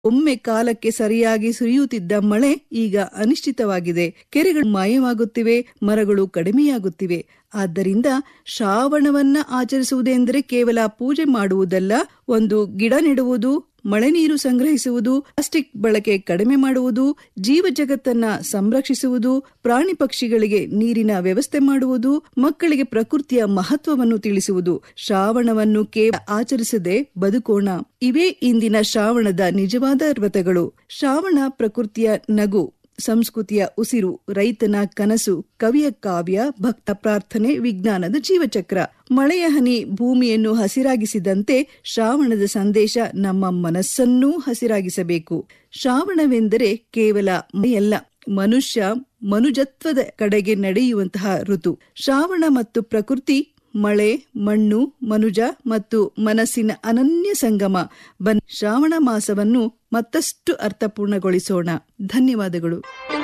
ಒಮ್ಮೆ ಕಾಲಕ್ಕೆ ಸರಿಯಾಗಿ ಸುರಿಯುತ್ತಿದ್ದ ಮಳೆ ಈಗ ಅನಿಶ್ಚಿತವಾಗಿದೆ ಕೆರೆಗಳು ಮಾಯವಾಗುತ್ತಿವೆ ಮರಗಳು ಕಡಿಮೆಯಾಗುತ್ತಿವೆ ಆದ್ದರಿಂದ ಶ್ರಾವಣವನ್ನ ಆಚರಿಸುವುದೆಂದರೆ ಕೇವಲ ಪೂಜೆ ಮಾಡುವುದಲ್ಲ ಒಂದು ಗಿಡ ನೆಡುವುದು ಮಳೆ ನೀರು ಸಂಗ್ರಹಿಸುವುದು ಪ್ಲಾಸ್ಟಿಕ್ ಬಳಕೆ ಕಡಿಮೆ ಮಾಡುವುದು ಜೀವ ಜಗತ್ತನ್ನ ಸಂರಕ್ಷಿಸುವುದು ಪ್ರಾಣಿ ಪಕ್ಷಿಗಳಿಗೆ ನೀರಿನ ವ್ಯವಸ್ಥೆ ಮಾಡುವುದು ಮಕ್ಕಳಿಗೆ ಪ್ರಕೃತಿಯ ಮಹತ್ವವನ್ನು ತಿಳಿಸುವುದು ಶ್ರಾವಣವನ್ನು ಕೇವಲ ಆಚರಿಸದೆ ಬದುಕೋಣ ಇವೇ ಇಂದಿನ ಶ್ರಾವಣದ ನಿಜವಾದ ವ್ರತಗಳು ಶ್ರಾವಣ ಪ್ರಕೃತಿಯ ನಗು ಸಂಸ್ಕೃತಿಯ ಉಸಿರು ರೈತನ ಕನಸು ಕವಿಯ ಕಾವ್ಯ ಭಕ್ತ ಪ್ರಾರ್ಥನೆ ವಿಜ್ಞಾನದ ಜೀವಚಕ್ರ ಮಳೆಯ ಹನಿ ಭೂಮಿಯನ್ನು ಹಸಿರಾಗಿಸಿದಂತೆ ಶ್ರಾವಣದ ಸಂದೇಶ ನಮ್ಮ ಮನಸ್ಸನ್ನೂ ಹಸಿರಾಗಿಸಬೇಕು ಶ್ರಾವಣವೆಂದರೆ ಕೇವಲ ಮಳೆಯಲ್ಲ ಮನುಷ್ಯ ಮನುಜತ್ವದ ಕಡೆಗೆ ನಡೆಯುವಂತಹ ಋತು ಶ್ರಾವಣ ಮತ್ತು ಪ್ರಕೃತಿ ಮಳೆ ಮಣ್ಣು ಮನುಜ ಮತ್ತು ಮನಸ್ಸಿನ ಅನನ್ಯ ಸಂಗಮ ಬನ್ನಿ ಶ್ರಾವಣ ಮಾಸವನ್ನು ಮತ್ತಷ್ಟು ಅರ್ಥಪೂರ್ಣಗೊಳಿಸೋಣ ಧನ್ಯವಾದಗಳು